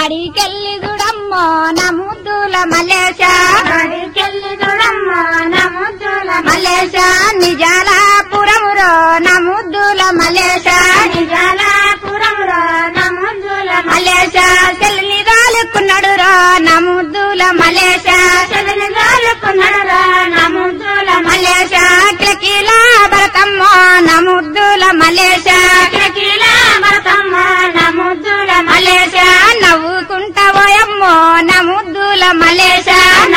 బడికెళ్ళి చూడమ్మో నా ముద్దుల మల్లేశ బడికెళ్ళి చూడమ్మా నా ముద్దుల మల్లేశ నిజాల పురమురో నా ముద్దుల మల్లేశ నిజాలాపురంలో నా ముద్దుల మల్లేశ చెల్లిని రాలుకున్నాడు రా నా ముద్దుల మల్లేశ చెల్లిని జాలుకున్నాడురా నా ముద్దుల మల్లేశ కిలకిలా భరతమ్మో నా ముద్దుల మల్లేశ కిలకిల భరతమ్మ నా ముద్దుల మల్లేశ నవ్వుకుంటావోయమ్మో నా ముద్దుల మల్లేశ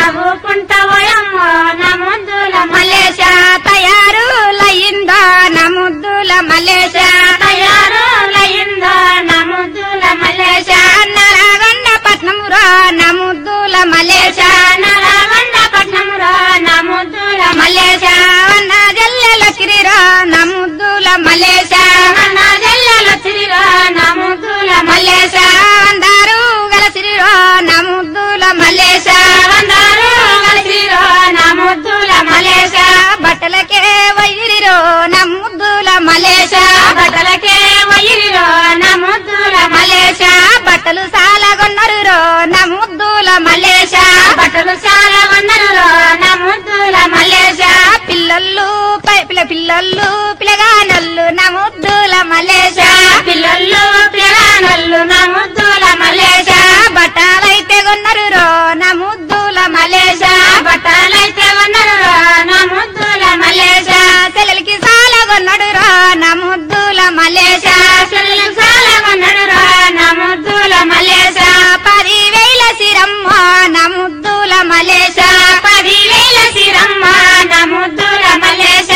నవ్వుకుంటావోయమ్మో నా ముద్దుల మల్లేశ తయారు లయిందో నా ముద్దుల మల్లేశ తయారు లయిందో నా ముద్దుల మల్లేశ నరగొండ పట్నమురా నా ముద్దుల మల్లేశ నలగొండ పట్నంలో నా ముద్దుల మల్లేశ వన్న జల్లెల కిరిరా నా ముద్దుల మల్లేశ నా జల్లెల సిరిలో నా ముద్దుల మల్లేశ వందారు గలసిరిరో నా ముద్దుల మల్లేశ వందరు కలిసిరో నా ముద్దుల మల్లేశ బట్టలకే వైరిరో నా ముద్దుల మల్లేశ బట్టలకే వయ్యిరిలో నా ముద్దుల మల్లేశ బట్టలు సాలగొన్నరు రో నా ముద్దుల మల్లేశ బట్టలు చాలా వందరులో నా ముద్దుల మల్లేశ పిల్లలు పై- పిల్ల పిల్లలు పిల్లగానల్లు నా ముద్దుల మల్లేశ పిల్లలు పిల్లనల్లు నా ముద్దుల మల్లేశ బట్టలైతే కొన్నరు రో నా ముద్దుల మల్లేశ బట్టలైతే వందరులో నా ముద్దుల మల్లేశ చెల్లెలికి సాలగొన్నడు రో నా ముద్దుల మల్లేశ చెల్లెలు చాలా వందరులో నా ముద్దుల మల్లేశ పదివేల సిరమ్మ నా ముద్దుల మల్లేశ పదివేల సిరమ్మ నా ముద్దుల మల్లేశ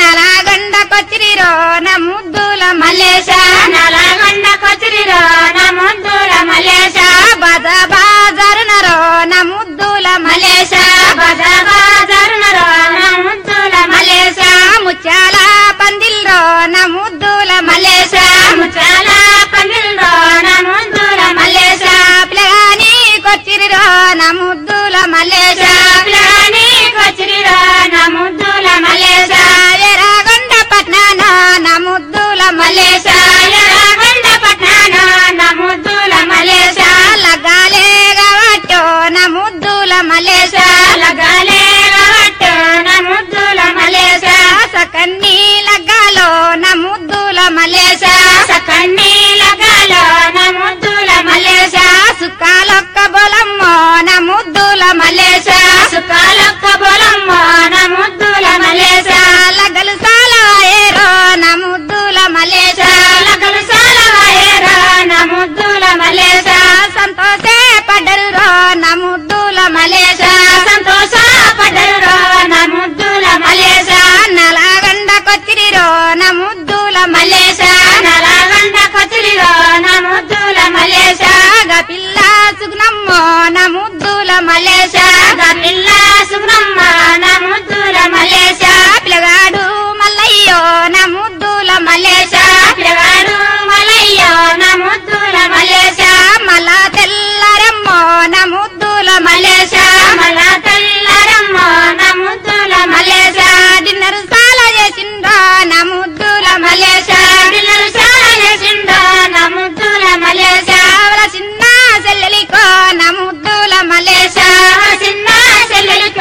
నలగొండకొచ్చిరిరో నా ముద్దుల మల్లేశ నలగొండ కొచ్చిరిలో నా ముద్దుల మల్లేశ బజ బాజరునరో నా ముద్దుల మల్లేశ బజ బాజరునరో నా ముద్దుల మల్లేశ ముత్యాల పందిల్రో నా ముద్దుల మల్లేశ ముచ్చాల పందిల్లో నా ముద్దుల మల్లేశ పిల్లగాని కొచ్చిరిరో నా ముద్దుల మల్లేశ పిల్లని కొచ్చిరిలో నా ముద్దుల మల్లేశ ఎరగొండ పట్నాన నా ముద్దుల మల్లేశ ఎర్రగొండ పట్నాన నా ముద్దుల మల్లేశ లగాలే గవట్టో నా ముద్దుల మల్లేశ లగాలే రవట్టు నా ముద్దుల మల్లేశ సకన్ని లగ్గాలో నా ముద్దుల మల్లేశ సకన్ని లగాలో నా ముద్దుల మల్లేశ సుక్కాలొక్క బొలమ్మో నా ముద్దుల మల్లేశ సుఖాలొక్క బొలమ్మ నా ముద్దుల మల్లేశ లగలు సాలవాయేరో నా ముద్దుల మల్లేశ లగలు సాలవాయేరా నా ముద్దుల మల్లేశ సంతోషే పడ్డరు రో నా ముద్దుల మల్లేశ సంతోష పడ్డరు నా ముద్దుల మల్లేశ నలగండకొచ్చిరిరో నా ముద్దుల మల్లేశ నలగండ కొచ్చిరిలో నా ముద్దుల మల్లేశ గపిల్ల సుగ్నమ్మో నా ముద్దుల మల్లేశ పిల్ల సుబ్రహ్మ నా ముద్దుల మల్లేశ పిల్లగాడు మల్లయ్యో నా ముద్దుల మల్లేశ పిల్లగాడు మలయ్యో నా ముద్దుల మల్లేశ మల్ల తెల్లరమ్మో నా ముద్దుల మల్లేశ మల తెల్లరమ్మ నా ముద్దుల మల్లేశ డిన్నర్ సాల చేసిండ్రో నా ముద్దుల మల్లేశ పిల్లలు చాలా చేసిండో నా ముద్దుల మల్లేశ వాళ్ళ చిన్న చెల్లెలికో నా ముద్దుల మల్లేశ చిన్న చెల్లెలికో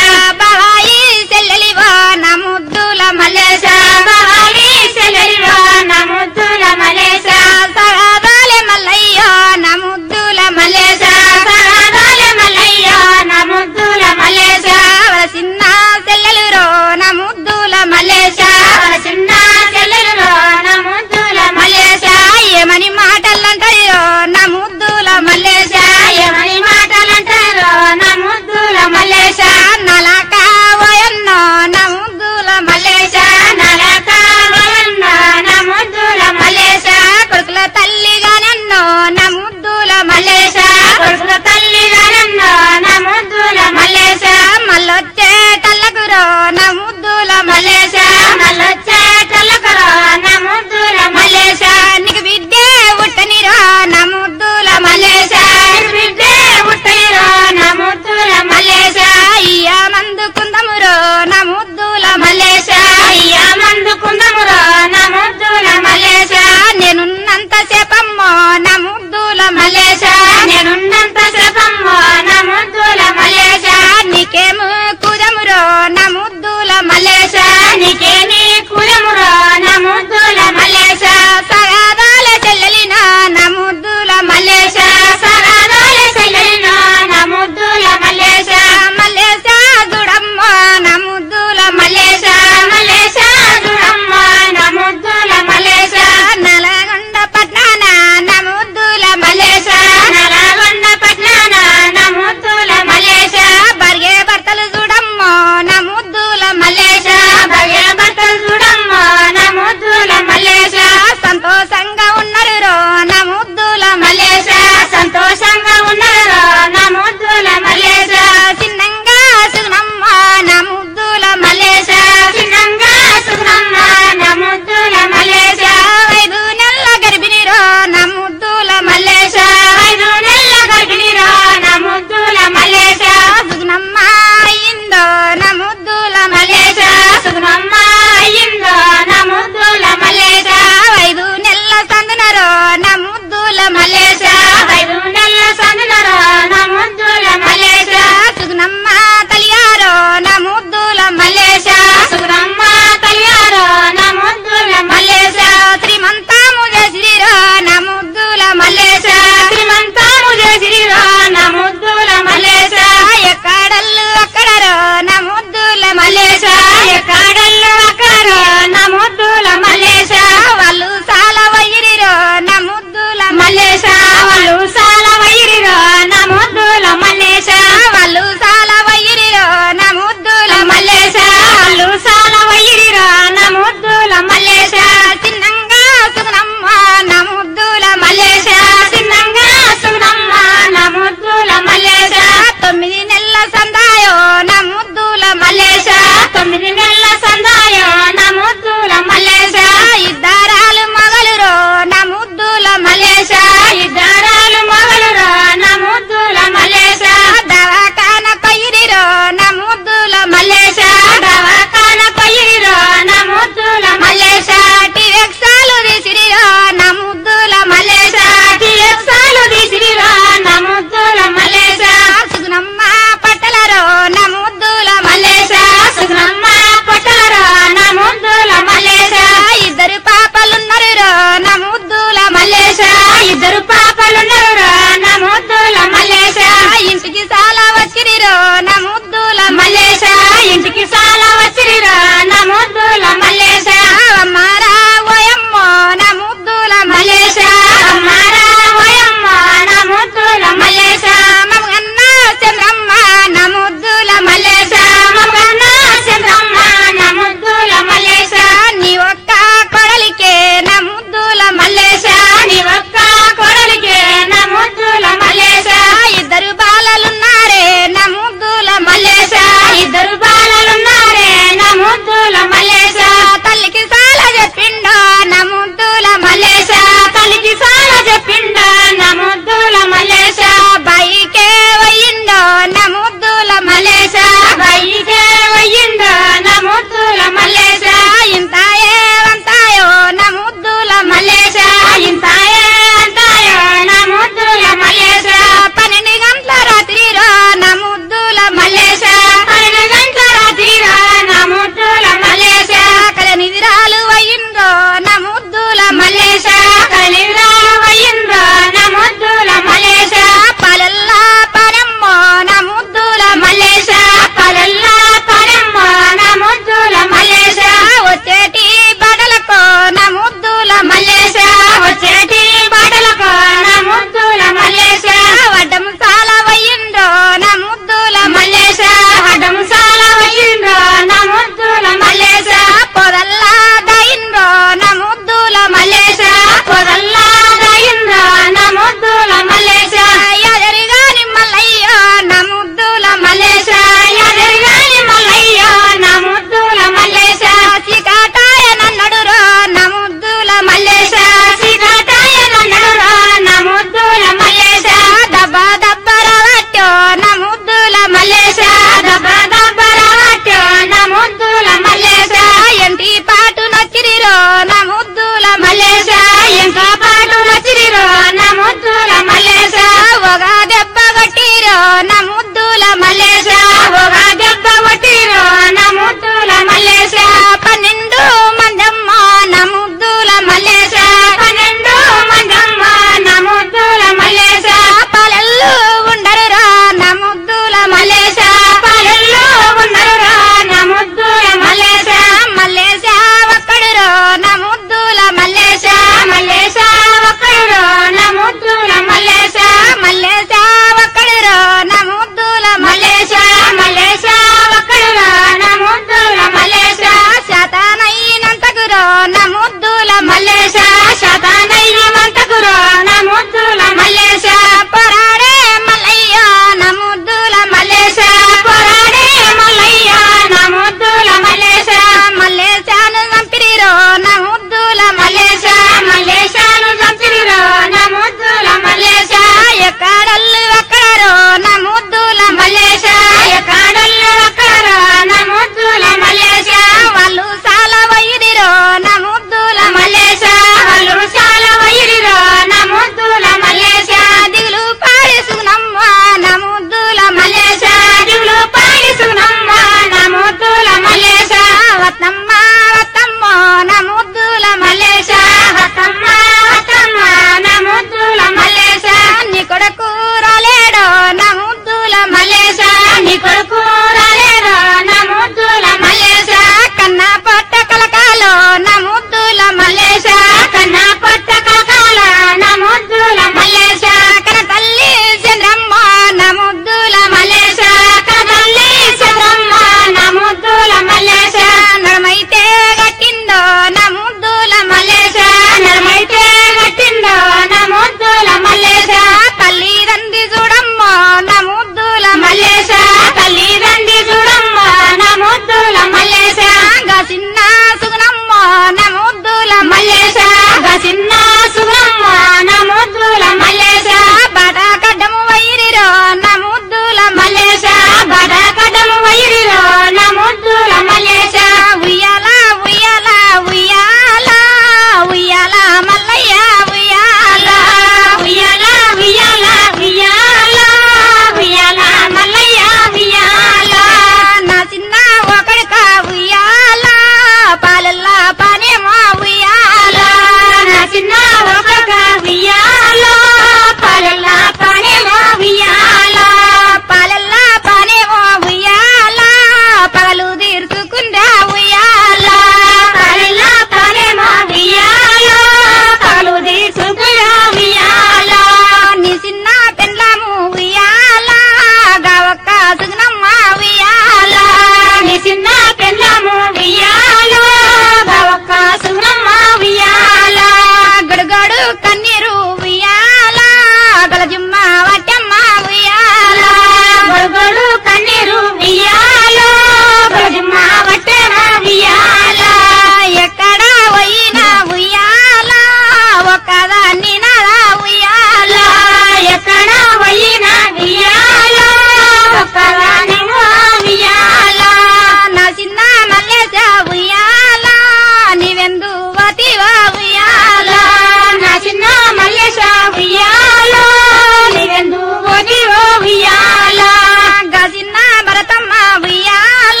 ఉయ్యాలో నీవెందు పోతివో ఉయ్యాలా గజిన్న భరతమ్మ ఉయ్యాల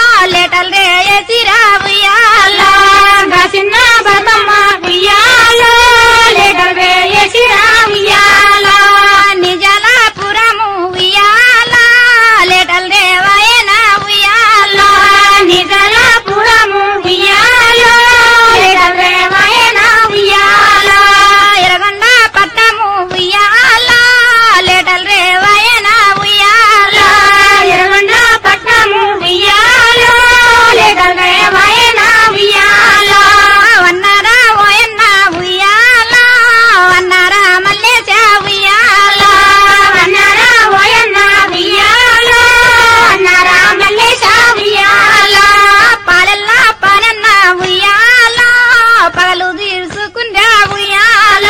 లేటల్ రే ఎసిరా ఉయ్యాల గసిన్న బతమ్మ ఉయ్యాలో లేటర్ వేసిరా ఉయ్యాలా నిజాల పురము ఉయ్యాల లేటల్ రే వయన ఉయ్యాల నిజల పురము ఉయ్యాలో లేటర్ వేవయన ఉయ్యాలా ఎరగొండ పట్టము ఉయ్యాల లేటల్ రే వయన ఉయ్యాల ఎరగొండ పట్నము ఉయ్యాలో లేటర్ వేవయన ఉయ్యాలా వన్నారా ఓయన్న ఉయ్యాల వన్నారా మల్లేశ ఉయ్యాల అన్నారా ఓయన్న ఉయ్యాలో అన్నారా మల్లేశ ఉయ్యాలా పాలెల్లా పానన్న ఉయ్యాల పగలు తీసుకుంటా ఉయ్యాల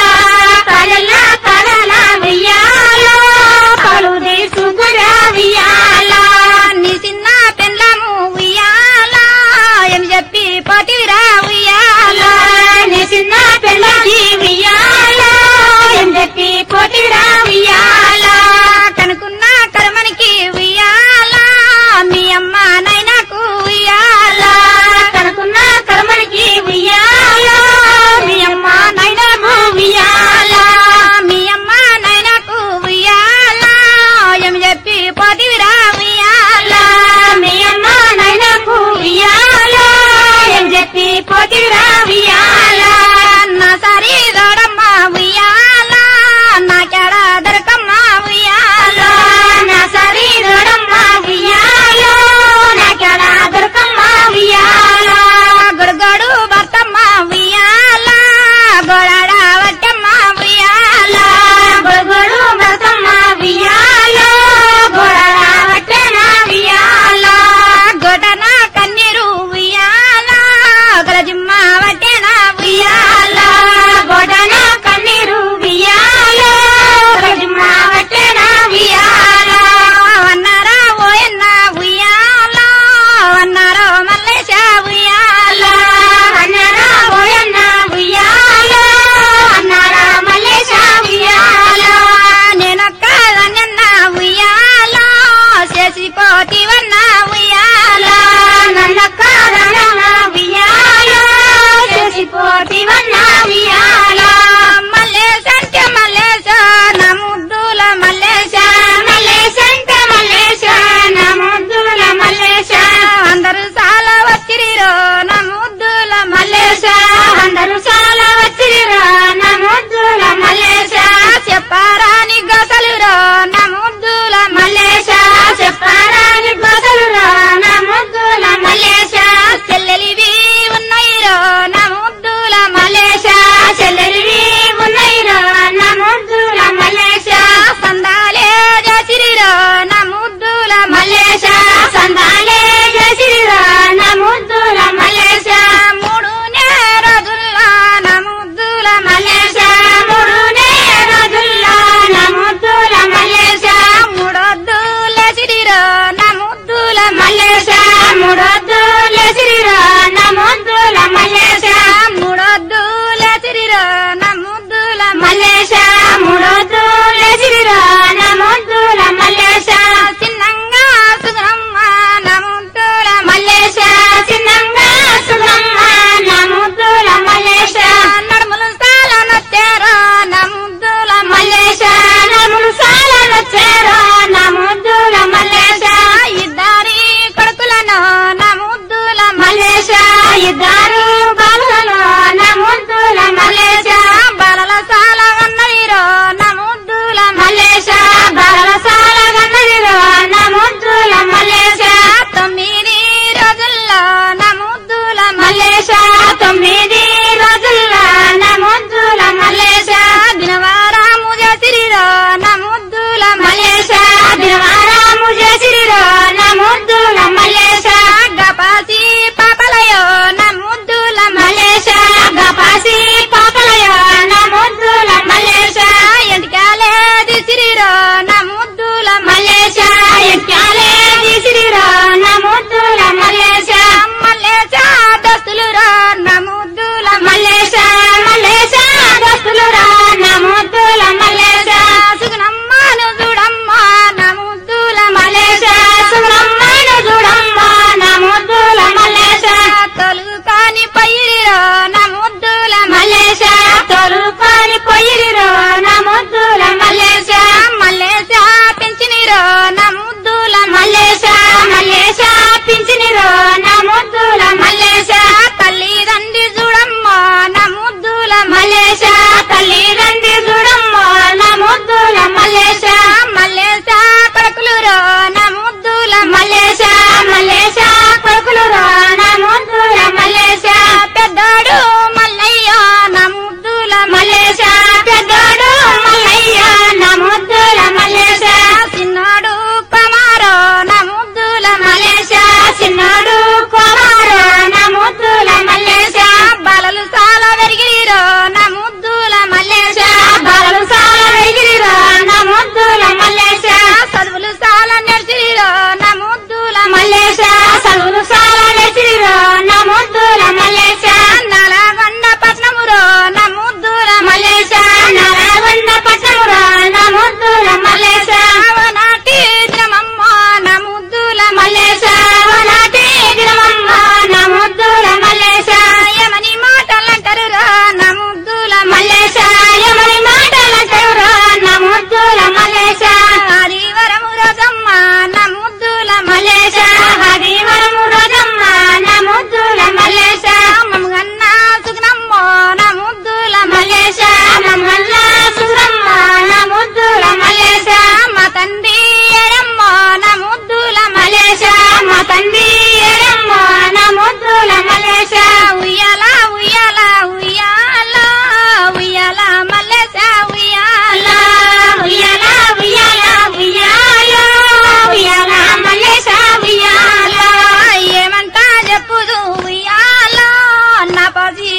కలల కలల ఉయ్యాలో కలు తీసుకురా ఉయ్యాలా నీ చిన్న పెండ్లము ఉయ్యాల ఏం చెప్పి పోతిరా ఉయ్యాల నీ చిన్న పిల్లకి ఉయ్యాలా ఏం చెప్పి పోతిరా ఉయ్యాలా కనుకున్న కర్మనికి ఉయ్యాల మీ అమ్మ నైనాకు ఉయ్యాల కనుకున్న కర్మనికి ఉయ్యాలా మీ అమ్మ నైనము ఉయ్యాలా మీ అమ్మ నైనాకు ఉయ్యాల ఏం చెప్పి పోతిరా ఉయ్యాల మీ అమ్మ నైనకు ఉయ్యాలా ఏం చెప్పి పోతిరా ఉయ్యాలా నా సారి దొడమ్మ ఉయ్యాల నాకెడ దొరకమ్మ ఉయ్యాల నా శరీరమ్మ ఉయ్యాలో నాకెడ దొరకమ్మ ఉయ్యాలో గొడుగోడు భర్తమ్మ ఉయ్యాల గోడాడ వట్టమ్మ ఉయ్యాల గొడుగొడు బతమ్మ ఉయ్యాలో గొడవ వట్టెన ఉయ్యాలో గొడన కన్నీరు ఉయ్యాల గరజిమ్మ వట్టెన ఉయ్యాల గొడన కన్నీరు ఉయ్యాలో రజమ్మ వట్టెన ఉయ్యాలో అన్నారా ఓయన్న ఉయ్యాల అన్నారో మల్లేశ ఉయ్యాల అన్నరా ఓయన్న ఉయ్యాలో అన్నరా మల్లేశ ఉయ్యాలో నేనొక్క నన్న ఉయ్యాల చేసిపోతివన్న ఉయ్యాల నన్నక్క రణన ఉయ్యాలో చేసిపోతివన్న ఉయ్యాలో మల్లేశ అంటే మల్లేశ నా ముద్దుల మల్లేశ మల్లేశంట మల్లేశ నా ముద్దుల మల్లేశ అందరూ చాలా వచ్చిరిరో నా ముద్దుల మల్లేశ అందరూ చాలా వచ్చిరా నా ముద్దుల మల్లేశ చెప్పారాని గసలురో నా ముద్దుల మల్లేశ చెప్పారాని గొసలురా నా ముద్దుల మల్లేశ చెల్లెలివి ఉన్నాయిరో నా ముద్దుల మల్లేశ చెల్లెలివి ఉన్నాయిరా నా ముద్దుల మల్లేశ సందాలే చేసిరిరో నా ముద్దుల మల్లేశ సందాలే చేసిరా నా ముద్దుల మల్లేశ మూడు నే రోజుల్లో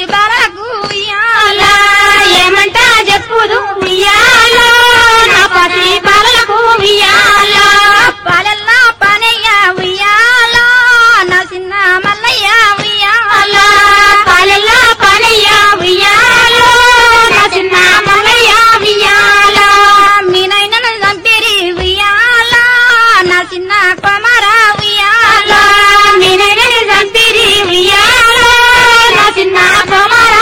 బాలకు ఉయ్యాల అలా ఏమంట చెప్పుదు ఉయ్యాలో నా పసి బాలకు ఉయ్యాలో పాలెల్లా పనయ్య ఉయ్యాల నా చిన్న మల్లయ్య ఉయ్యాల అలా పాలెల్లా పనయ్య ఉయ్యాలో నా చిన్న మల్లయ్య ఉయ్యాలో మీనైన చంపిరి ఉయ్యాల నా చిన్న కొమర ఉయ్యాల అలా మీనని చంపిరి ఉయ్యాలో నా చిన్న కుమార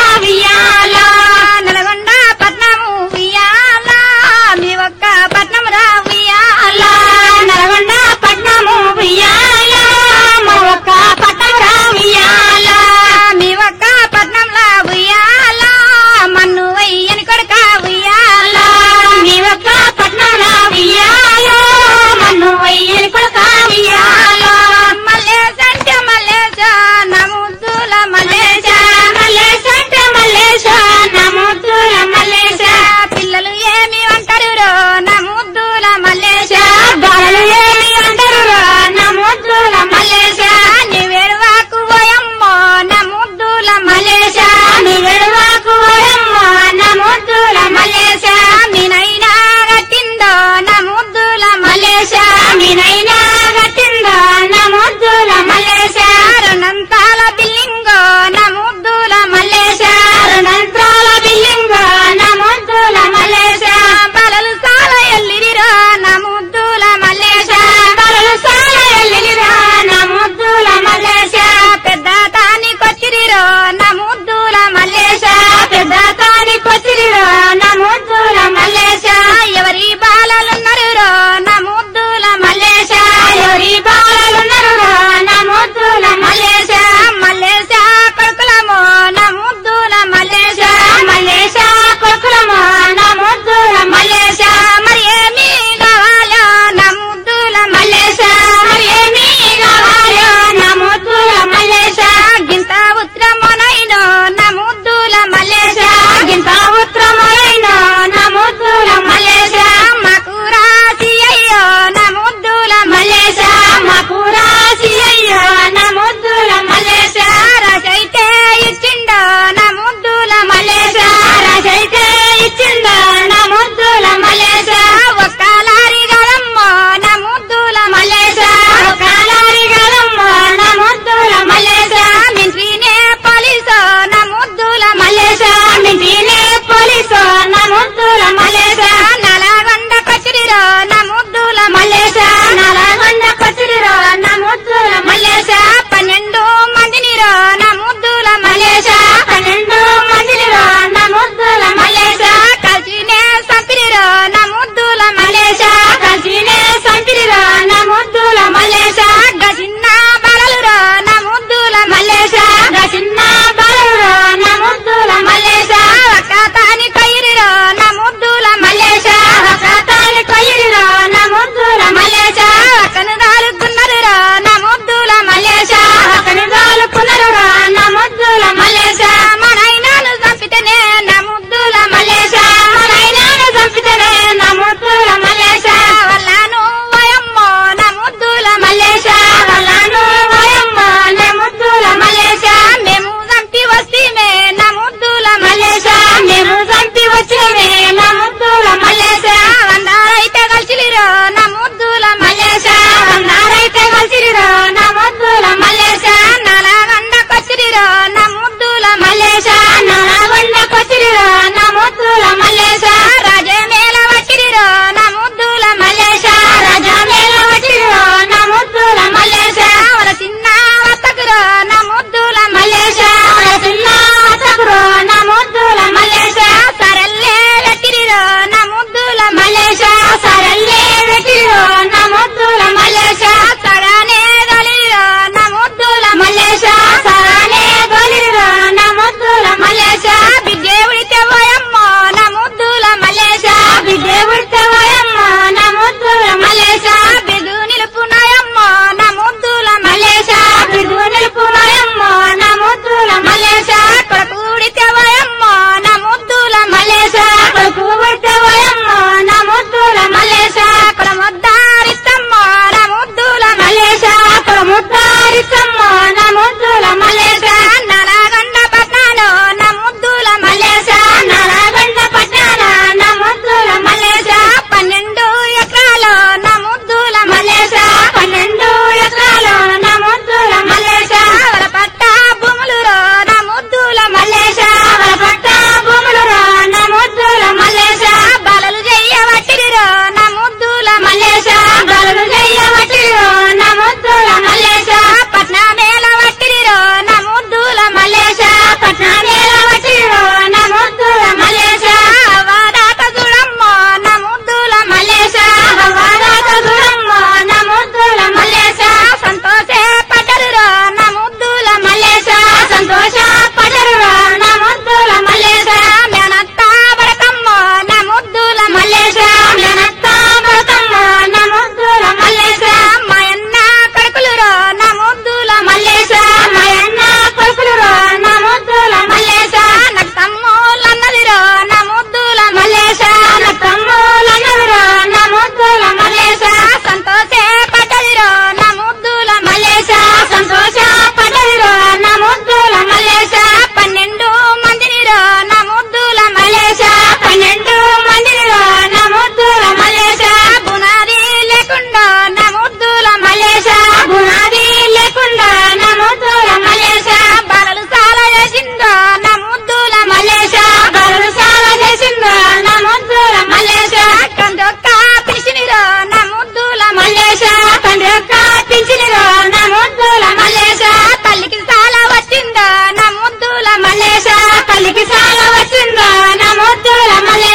తల్లికి చాలా వచ్చిందో నా ముద్దు రమ్మలే